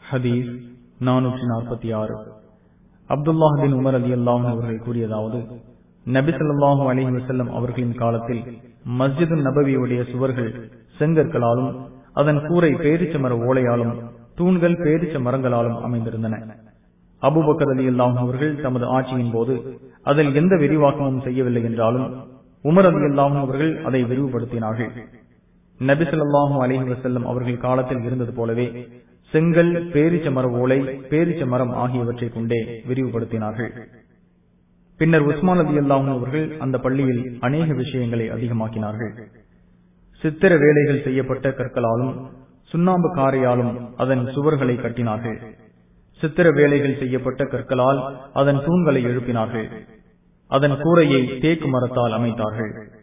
ஹதீஸ் நானூற்றி நாற்பத்தி ஆறு அப்துல்லாஹ் பின் உமர் அலி அல்லாஹ் அவர்கள் கூறியதாவது நபி ஸல்லல்லாஹு அலைஹி வஸல்லம் அவர்களின் காலத்தில் மஸ்ஜிது நபவியுடைய சுவர்கள் செங்கற்களாலும் அதன் கூரை பேரிச்ச மர ஓலையாலும் தூண்கள் பேரிச்ச மரங்களாலும் அமைந்திருந்தன அபுபக்கர் அலி அல்லாஹ் அவர்கள் தமது ஆட்சியின் போது அதில் எந்த விரிவாக்கமும் செய்யவில்லை என்றாலும் உமர் அலி அல்லாஹ் அவர்கள் அதை விரிவுபடுத்தினார்கள் நபி ஸல்லல்லாஹு அலைஹி வஸல்லம் அவர்கள் காலத்தில் இருந்தது போலவே செங்கல் பேரிச்ச மர ஓலை பேரிச்ச மரம் ஆகியவற்றை கொண்டே விரிவுபடுத்தினார்கள் பின்னர் உஸ்மான் அலி அல்லாஹும் அவர்கள் அந்த பள்ளியில் அநேக விஷயங்களை அதிகமாக்கினார்கள் சித்திர வேலைகள் செய்யப்பட்ட கற்களாலும் சுண்ணாம்பு காரையாலும் அதன் சுவர்களை கட்டினார்கள் சித்திர வேலைகள் செய்யப்பட்ட கற்களால் அதன் தூண்களை எழுப்பினார்கள் அதன் கூரையை தேக்கு மரத்தால் அமைத்தார்கள்